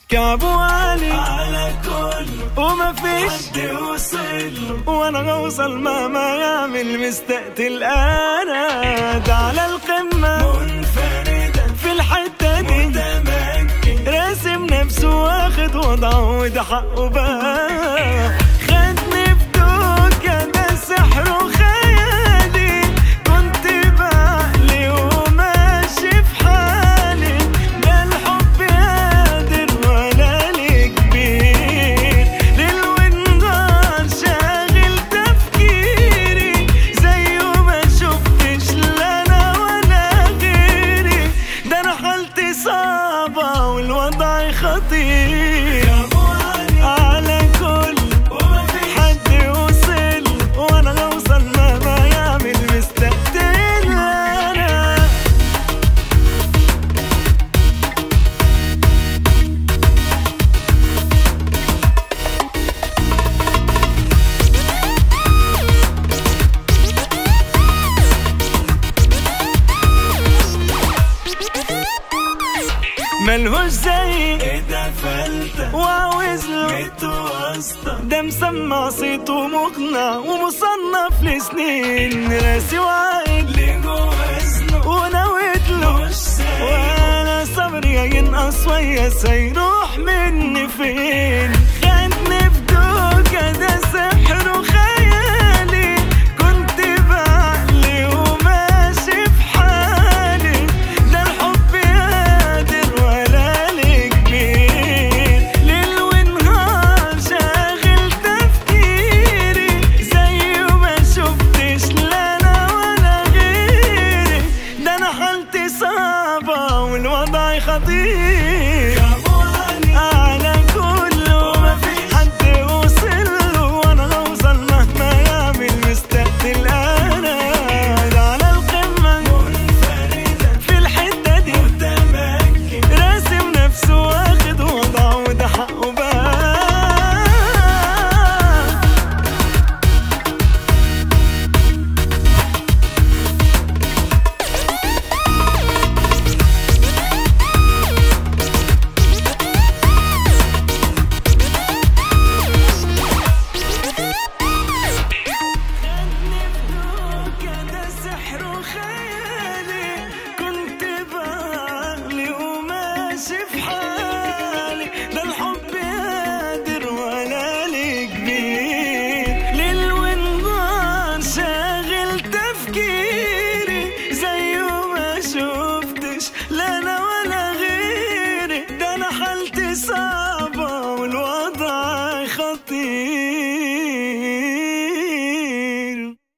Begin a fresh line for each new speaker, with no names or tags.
كعبه عالي
على كل
وما فيش
حد وصل
وانا غوصل مهما يعمل مستقتل انا ده على القمة
منفردة
في الحتة دي
متمكن
راسم نفسه واخد وضعه وده حقه بقى خدني في دوكة ده سحر وخيالي كنت بعقلي وماشي في حالي ده الحب قادر ولا لي كبير ليل ونهار شاغل تفكيري زيه ما شفتش لا انا ولا غيري ده انا حالتي صعبة والوضع خطير
يا ابو علي
على كل
وما فيش
حد وصل وانا اوصل مهما يعمل مستقتل انا ملهوش زي
كده فلتة
وعاوز له
متوسطة
ده مسمع صيته مقنع ومصنف لسنين راسي وعاقل
لجوازنا
ونويت له
مش سايب
وانا صبري ينقص ويا سيروح مني فين خدني في دوكة ده سحر وخيالي كنت بعقلي وماشي في حالي ده الحب قادر ولا لي كبير ليل ونهار شاغل تفكيري زيه ما شفتش لا انا ولا غيري ده انا حالتي صعبة والوضع خطير
يا ابو علي
على كله ما في حد وصل له وانا اوصل مهما يعمل مستقتل انا ده على القمة
منفردة
في الحتة دي
متمكن
راسم نفسه واخد وضعه وده حقه بقى خدني في دوكة ده سحر وخيالي كنت بعقلي وماشي في حالي ده الحب قادر ولا لي كبير ليل ونهار شاغل تفكيري زيه ما شفتش لا انا ولا غيري ده انا حالتي صعبة